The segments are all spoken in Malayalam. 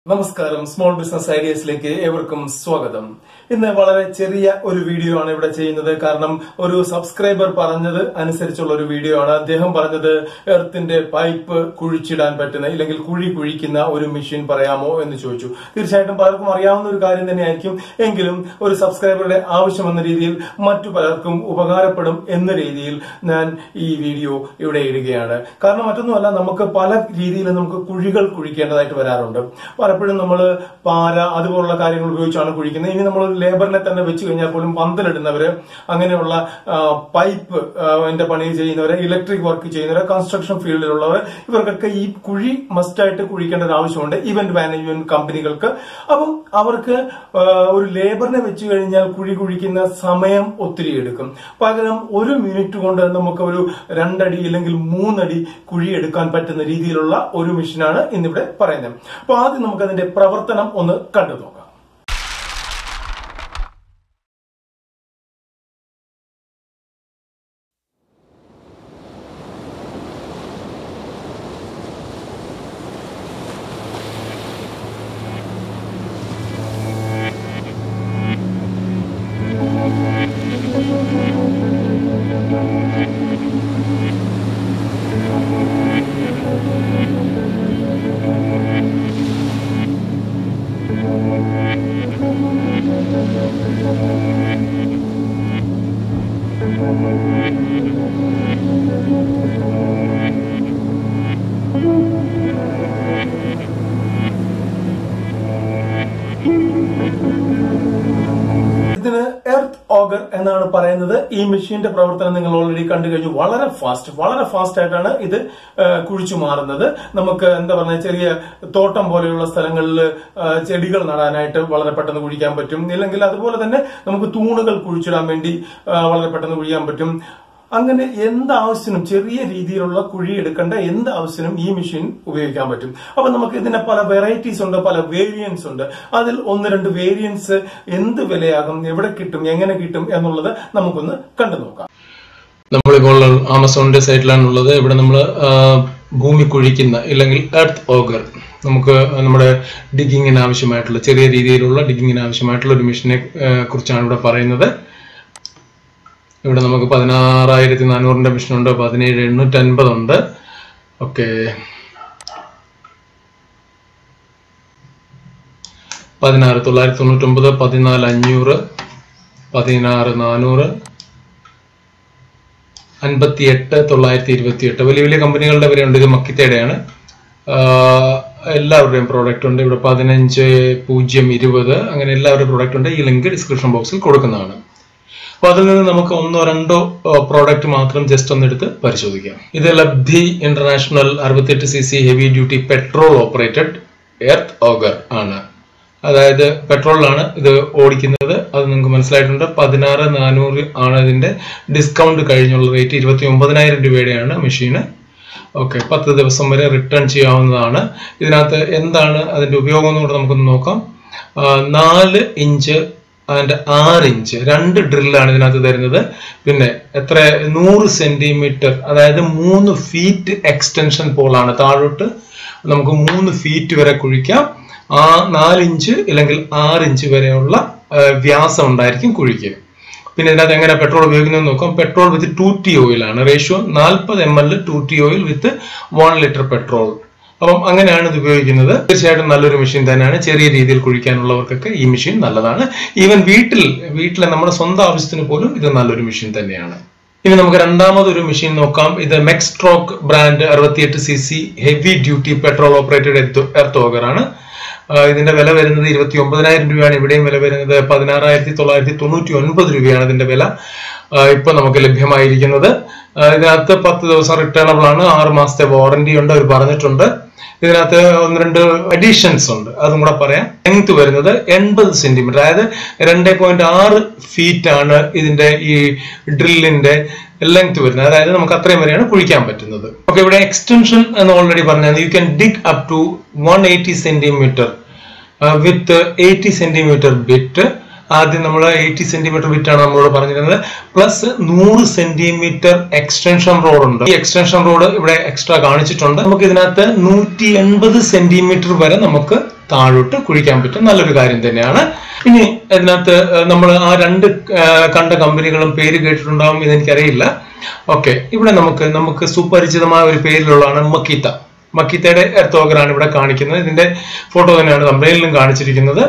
നമസ്കാരം സ്മോൾ ബിസിനസ് ഐഡിയസിലേക്ക് ഏവർക്കും സ്വാഗതം ഇന്ന് വളരെ ചെറിയ ഒരു വീഡിയോ ആണ് ഇവിടെ ചെയ്യുന്നത് കാരണം ഒരു സബ്സ്ക്രൈബർ പറഞ്ഞത് അനുസരിച്ചുള്ള ഒരു വീഡിയോ ആണ് അദ്ദേഹം പറഞ്ഞത് എർത്തിന്റെ പൈപ്പ് കുഴിച്ചിടാൻ പറ്റുന്ന ഇല്ലെങ്കിൽ കുഴി കുഴിക്കുന്ന ഒരു മെഷീൻ പറയാമോ എന്ന് ചോദിച്ചു തീർച്ചയായിട്ടും പലർക്കും അറിയാവുന്ന ഒരു കാര്യം തന്നെയായിരിക്കും എങ്കിലും ഒരു സബ്സ്ക്രൈബറുടെ ആവശ്യം എന്ന രീതിയിൽ മറ്റു പലർക്കും ഉപകാരപ്പെടും എന്ന രീതിയിൽ ഞാൻ ഈ വീഡിയോ ഇവിടെ ഇടുകയാണ് കാരണം മറ്റൊന്നുമല്ല നമുക്ക് പല രീതിയിൽ നമുക്ക് കുഴികൾ കുഴിക്കേണ്ടതായിട്ട് വരാറുണ്ട് പലപ്പോഴും നമ്മൾ പാര അതുപോലുള്ള കാര്യങ്ങൾ ഉപയോഗിച്ചാണ് കുഴിക്കുന്നത് ഇനി നമ്മൾ ലേബറിനെ തന്നെ വെച്ച് കഴിഞ്ഞാൽ പോലും പന്തലിടുന്നവര് അങ്ങനെയുള്ള ആ, പൈപ്പ് ആ, ന്റെ പണി ചെയ്യുന്നവര് ഇലക്ട്രിക് വർക്ക് ചെയ്യുന്നവര് കൺസ്ട്രക്ഷൻ ഫീൽഡിലുള്ളവർ ഇവർക്കൊക്കെ ഈ കുഴി മസ്റ്റായിട്ട് കുഴിക്കേണ്ട ഒരു ആവശ്യമുണ്ട് ഇവന്റ് മാനേജ്മെന്റ് കമ്പനികൾക്ക് അപ്പം അവർക്ക് ആ, ഒരു ലേബറിനെ വെച്ച് കഴിഞ്ഞാൽ കുഴി കുഴിക്കുന്ന സമയം ഒത്തിരി എടുക്കും പകരം ഒരു മിനിറ്റ് കൊണ്ട് നമുക്ക് ഒരു രണ്ടടി അല്ലെങ്കിൽ മൂന്നടി കുഴി എടുക്കാൻ പറ്റുന്ന രീതിയിലുള്ള ഒരു മെഷീനാണ് ഇന്നിവിടെ പറയുന്നത് അപ്പൊ ആദ്യം നമുക്ക് അതിന്റെ പ്രവർത്തനം ഒന്ന് കണ്ടു നോക്കാം ഇതിന് എർത്ത് ഓഗർ എന്നാണ് പറയുന്നത് ഈ മെഷീന്റെ പ്രവർത്തനം നിങ്ങൾ ഓൾറെഡി കണ്ടു കഴിഞ്ഞു വളരെ ഫാസ്റ്റ് വളരെ ഫാസ്റ്റ് ആയിട്ടാണ് ഇത് ആ, കുഴിച്ചു മാറുന്നത് നമുക്ക് എന്താ പറയുക ചെറിയ തോട്ടം പോലെയുള്ള സ്ഥലങ്ങളിൽ ആ, ചെടികൾ നടാനായിട്ട് വളരെ പെട്ടെന്ന് കുഴിക്കാൻ പറ്റും ഇല്ലെങ്കിൽ അതുപോലെ തന്നെ നമുക്ക് തൂണുകൾ കുഴിച്ചിടാൻ വേണ്ടി ആ, വളരെ പെട്ടെന്ന് കുഴിക്കാൻ പറ്റും അങ്ങനെ എന്ത് ആവശ്യത്തിനും ചെറിയ രീതിയിലുള്ള കുഴി എടുക്കേണ്ട എന്ത് ആവശ്യത്തിനും ഈ മെഷീൻ ഉപയോഗിക്കാൻ പറ്റും അപ്പൊ നമുക്ക് ഇതിന്റെ പല വെറൈറ്റീസ് ഉണ്ട് പല വേരിയൻസ് ഉണ്ട് അതിൽ ഒന്ന് രണ്ട് വേരിയൻസ് എന്ത് വിലയാകും എവിടെ കിട്ടും എങ്ങനെ കിട്ടും എന്നുള്ളത് നമുക്കൊന്ന് കണ്ടു നോക്കാം നമ്മളിപ്പോൾ ആമസോണിന്റെ സൈറ്റിലാണ് ഉള്ളത് ഇവിടെ നമ്മൾ ഭൂമി കുഴിക്കുന്ന ഇല്ലെങ്കിൽ എർത്ത് ഓഗർ നമുക്ക് നമ്മുടെ ഡിഗിങ്ങിന് ആവശ്യമായിട്ടുള്ള ചെറിയ രീതിയിലുള്ള ഡിഗിങ്ങിന് ആവശ്യമായിട്ടുള്ള ഒരു മെഷീനെ കുറിച്ചാണ് ഇവിടെ പറയുന്നത് ഇവിടെ നമുക്ക് പതിനാറായിരത്തി നാനൂറിന്റെ മെഷീനുണ്ട് പതിനേഴ് എണ്ണൂറ്റി അൻപതുണ്ട് ഓക്കെ പതിനാറ് തൊള്ളായിരത്തി തൊണ്ണൂറ്റൊമ്പത് പതിനാല് അഞ്ഞൂറ് പതിനാറ് നാനൂറ് അൻപത്തി എട്ട് തൊള്ളായിരത്തി ഇരുപത്തി എട്ട് വലിയ വലിയ കമ്പനികളുടെ വരെ ഉണ്ട് ഇത് മക്കിത്തയുടെയാണ് ആഹ് എല്ലാവരുടെയും പ്രോഡക്റ്റ് ഉണ്ട് ഇവിടെ പതിനഞ്ച് പൂജ്യം ഇരുപത് അങ്ങനെ എല്ലാവരുടെയും പ്രോഡക്റ്റ് ഉണ്ട് ഈ ലിങ്ക് ഡിസ്ക്രിപ്ഷൻ ബോക്സിൽ കൊടുക്കുന്നതാണ് അപ്പൊ അതിൽ നിന്ന് നമുക്ക് ഒന്നോ രണ്ടോ പ്രോഡക്റ്റ് മാത്രം ജസ്റ്റ് ഒന്ന് എടുത്ത് പരിശോധിക്കാം ഇത് ലബ്ധി ഇന്റർനാഷണൽ അറുപത്തെട്ട് C C heavy duty petrol operated earth auger ആണ് അതായത് പെട്രോളിലാണ് ഇത് ഓടിക്കുന്നത് അത് നിങ്ങൾക്ക് മനസ്സിലായിട്ടുണ്ട് പതിനാറ് നാനൂറ് ആണ് ഇതിന്റെ ഡിസ്കൗണ്ട് കഴിഞ്ഞുള്ള റേറ്റ് ഇരുപത്തി ഒമ്പതിനായിരം രൂപയുടെയാണ് മെഷീന് ഓക്കെ പത്ത് ദിവസം വരെ റിട്ടേൺ ചെയ്യാവുന്നതാണ് ഇതിനകത്ത് എന്താണ് അതിന്റെ ഉപയോഗം എന്ന് കൂടെ നമുക്കൊന്ന് നോക്കാം ആ, നാല് ഇഞ്ച് ആൻഡ് ആറ് ഇഞ്ച് രണ്ട് ഡ്രില്ലാണ് ഇതിനകത്ത് തരുന്നത് പിന്നെ എത്ര നൂറ് സെന്റിമീറ്റർ അതായത് മൂന്ന് ഫീറ്റ് എക്സ്റ്റൻഷൻ പോളാണ് താഴോട്ട് നമുക്ക് മൂന്ന് ഫീറ്റ് വരെ കുഴിക്കാം ആ നാലിഞ്ച് ഇല്ലെങ്കിൽ ആറ് ഇഞ്ച് വരെയുള്ള ആ, വ്യാസം ഉണ്ടായിരിക്കും കുഴിക്ക് പിന്നെ ഇതിനകത്ത് എങ്ങനെ പെട്രോൾ ഉപയോഗിക്കുന്നത് നോക്കാം പെട്രോൾ വിത്ത് ടു ടി ഓയിലാണ് റേഷ്യോ നാൽപ്പത് M L two T oil with one litre petrol അപ്പം അങ്ങനെയാണ് ഇത് ഉപയോഗിക്കുന്നത് തീർച്ചയായിട്ടും നല്ലൊരു മെഷീൻ തന്നെയാണ് ചെറിയ രീതിയിൽ കുഴിക്കാനുള്ളവർക്കൊക്കെ ഈ മെഷീൻ നല്ലതാണ് ഈവൻ വീട്ടിൽ വീട്ടിലെ നമ്മുടെ സ്വന്തം ആവശ്യത്തിന് പോലും ഇത് നല്ലൊരു മെഷീൻ തന്നെയാണ് ഇനി നമുക്ക് രണ്ടാമതൊരു മെഷീൻ നോക്കാം ഇത് മെക്സ്ട്രോക്ക് ബ്രാൻഡ് അറുപത്തിയെട്ട് C C heavy duty petrol operated earth auger ആണ് ആ, ഇതിന്റെ വില വരുന്നത് ഇരുപത്തി ഒമ്പതിനായിരം രൂപയാണ് ഇവിടെയും വില വരുന്നത് പതിനാറായിരത്തി തൊള്ളായിരത്തി തൊണ്ണൂറ്റി ഒൻപത് രൂപയാണ് ഇതിന്റെ വില ആ, ഇപ്പൊ നമുക്ക് ലഭ്യമായിരിക്കുന്നത് ആ, ഇതിനകത്ത് പത്ത് ദിവസം റിട്ടേണബിൾ ആണ് ആറ് മാസത്തെ വാറന്റി ഉണ്ട് അവർ പറഞ്ഞിട്ടുണ്ട് ഇതിനകത്ത് ഒന്ന് രണ്ട് അഡീഷൻസ് ഉണ്ട് അതും കൂടെ പറയാം ലെങ്ത് വരുന്നത് എൺപത് സെന്റിമീറ്റർ അതായത് രണ്ട് പോയിന്റ് ആറ് ഫീറ്റ് ആണ് ഇതിന്റെ ഈ ഡ്രില്ലിന്റെ ലെങ്ത് വരുന്നത് അതായത് നമുക്ക് അത്രയും വരെയാണ് കുഴിക്കാൻ പറ്റുന്നത് ഓക്കെ ഇവിടെ എക്സ്റ്റൻഷൻ എന്ന് ഓൾറെഡി പറഞ്ഞത് you can dig up to one eighty centimetre with eighty centimetre bit ആദ്യം നമ്മൾ എയ്റ്റി സെന്റിമീറ്റർ വിറ്റ് ആണ് നമ്മളോട് പറഞ്ഞിരുന്നത് പ്ലസ് നൂറ് സെന്റിമീറ്റർ എക്സ്റ്റൻഷൻ റോഡ് ഉണ്ട് ഈ എക്സ്റ്റൻഷൻ റോഡ് ഇവിടെ എക്സ്ട്രാ കാണിച്ചിട്ടുണ്ട് നമുക്ക് ഇതിനകത്ത് നൂറ്റി എൺപത് സെന്റിമീറ്റർ വരെ നമുക്ക് താഴോട്ട് കുഴിക്കാൻ പറ്റും നല്ലൊരു കാര്യം തന്നെയാണ് ഇനി ഇതിനകത്ത് നമ്മൾ ആ രണ്ട് ആ, കണ്ട കമ്പനികളും പേര് കേട്ടിട്ടുണ്ടാവും ഇതെനിക്കറിയില്ല ഓക്കെ ഇവിടെ നമുക്ക് നമുക്ക് സുപരിചിതമായ ഒരു പേരിലുള്ളതാണ് മക്കീത്ത മക്കീത്തയുടെ എർത്തോഗറാണ് ഇവിടെ കാണിക്കുന്നത് ഇതിന്റെ ഫോട്ടോ തന്നെയാണ് തമ്പയിലും കാണിച്ചിരിക്കുന്നത്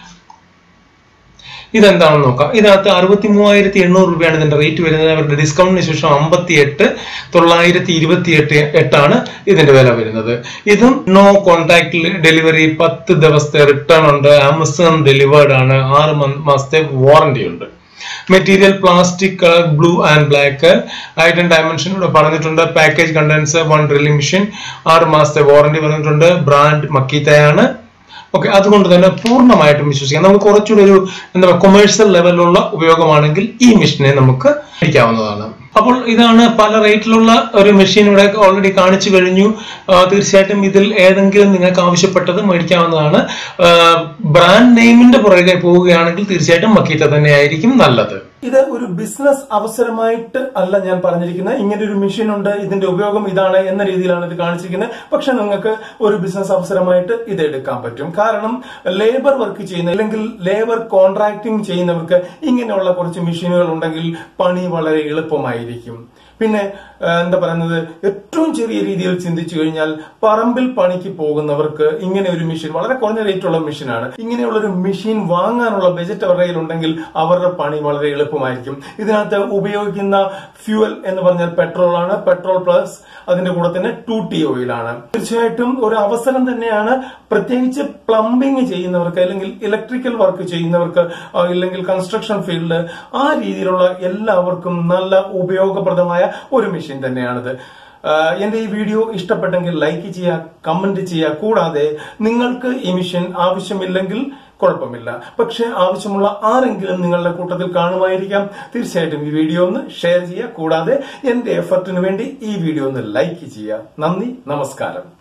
ഇതെന്താണെന്ന് നോക്കാം ഇതിനകത്ത് അറുപത്തി മൂവായിരത്തി എണ്ണൂറ് രൂപയാണ് ഇതിന്റെ റേറ്റ് വരുന്നത് അവരുടെ ഡിസ്കൗണ്ടിന് ശേഷം അമ്പത്തി എട്ട് തൊള്ളായിരത്തി ഇരുപത്തി എട്ട് എട്ടാണ് ഇതിന്റെ വില വരുന്നത് ഇതും നോ കോൺടാക്ട് ഡെലിവറി പത്ത് ദിവസത്തെ റിട്ടേൺ ഉണ്ട് ആമസോൺ ഡെലിവേർഡ് ആണ് ആറ് മന്ത് മാസത്തെ വാറന്റി ഉണ്ട് material plastic colour blue and black height and dimension ഇവിടെ പറഞ്ഞിട്ടുണ്ട് package contents one drilling machine ആറ് മാസത്തെ വാറന്റി പറഞ്ഞിട്ടുണ്ട് ബ്രാൻഡ് മക്കീത്തയാണ് ഓക്കെ അതുകൊണ്ട് തന്നെ പൂർണ്ണമായിട്ടും വിശ്വസിക്കാം നമുക്ക് കുറച്ചുകൂടി ഒരു എന്താ പറയുക കൊമേഴ്സ്യൽ ലെവലിലുള്ള ഉപയോഗമാണെങ്കിൽ ഈ മെഷീനെ നമുക്ക് മേടിക്കാവുന്നതാണ് അപ്പോൾ ഇതാണ് പല റേറ്റിലുള്ള ഒരു മെഷീൻ ഇവിടെ ഓൾറെഡി കാണിച്ചു കഴിഞ്ഞു ആ, തീർച്ചയായിട്ടും ഇതിൽ ഏതെങ്കിലും നിങ്ങൾക്ക് ആവശ്യപ്പെട്ടത് മേടിക്കാവുന്നതാണ് ബ്രാൻഡ് നെയിമിന്റെ പുറകെ പോവുകയാണെങ്കിൽ തീർച്ചയായിട്ടും മക്കീത്ത തന്നെയായിരിക്കും നല്ലത് ഇത് ഒരു ബിസിനസ് അവസരമായിട്ട് അല്ല ഞാൻ പറഞ്ഞിരിക്കുന്നത് ഇങ്ങനെ ഒരു മെഷീൻ ഉണ്ട് ഇതിന്റെ ഉപയോഗം ഇതാണ് എന്ന രീതിയിലാണ് ഇത് കാണിച്ചിരിക്കുന്നത് പക്ഷെ നിങ്ങൾക്ക് ഒരു ബിസിനസ് അവസരമായിട്ട് ഇത് എടുക്കാൻ പറ്റും കാരണം ലേബർ വർക്ക് ചെയ്യുന്ന അല്ലെങ്കിൽ ലേബർ കോൺട്രാക്ടിങ് ചെയ്യുന്നവർക്ക് ഇങ്ങനെയുള്ള കുറച്ച് മെഷീനുകൾ ഉണ്ടെങ്കിൽ പണി വളരെ എളുപ്പമായിരിക്കും പിന്നെ ആ, എന്താ പറയുന്നത് ഏറ്റവും ചെറിയ രീതിയിൽ ചിന്തിച്ചു കഴിഞ്ഞാൽ പറമ്പിൽ പണിക്ക് പോകുന്നവർക്ക് ഇങ്ങനെ ഒരു മെഷീൻ വളരെ കുറഞ്ഞ റേറ്റുള്ള മെഷീനാണ് ഇങ്ങനെയുള്ള ഒരു മെഷീൻ വാങ്ങാനുള്ള ബജറ്റ് അവരുടെ കയ്യിൽ ഉണ്ടെങ്കിൽ അവരുടെ പണി വളരെ എളുപ്പമായിരിക്കും ഇതിനകത്ത് ഉപയോഗിക്കുന്ന ഫ്യൂവൽ എന്ന് പറഞ്ഞാൽ പെട്രോൾ ആണ് പെട്രോൾ പ്ലസ് അതിന്റെ കൂടെ തന്നെ ടു ടി ഓയിലാണ് തീർച്ചയായിട്ടും ഒരു അവസരം തന്നെയാണ് പ്രത്യേകിച്ച് പ്ലംബിംഗ് ചെയ്യുന്നവർക്ക് അല്ലെങ്കിൽ ഇലക്ട്രിക്കൽ വർക്ക് ചെയ്യുന്നവർക്ക് ആ, ഇല്ലെങ്കിൽ കൺസ്ട്രക്ഷൻ ഫീൽഡ് ആ രീതിയിലുള്ള എല്ലാവർക്കും നല്ല ഉപയോഗപ്രദമായ ഒരു മെഷീൻ തന്നെയാണിത് ആ, എന്റെ ഈ വീഡിയോ ഇഷ്ടപ്പെട്ടെങ്കിൽ ലൈക്ക് ചെയ്യുക കമന്റ് ചെയ്യുക കൂടാതെ നിങ്ങൾക്ക് ഈ മിഷൻ ആവശ്യമില്ലെങ്കിൽ കുഴപ്പമില്ല പക്ഷെ ആവശ്യമുള്ള ആരെങ്കിലും നിങ്ങളുടെ കൂട്ടത്തിൽ കാണുമായിരിക്കാം തീർച്ചയായിട്ടും ഈ വീഡിയോ ഒന്ന് ഷെയർ ചെയ്യുക കൂടാതെ എന്റെ എഫർട്ടിന് വേണ്ടി ഈ വീഡിയോ ഒന്ന് ലൈക്ക് ചെയ്യുക നന്ദി നമസ്കാരം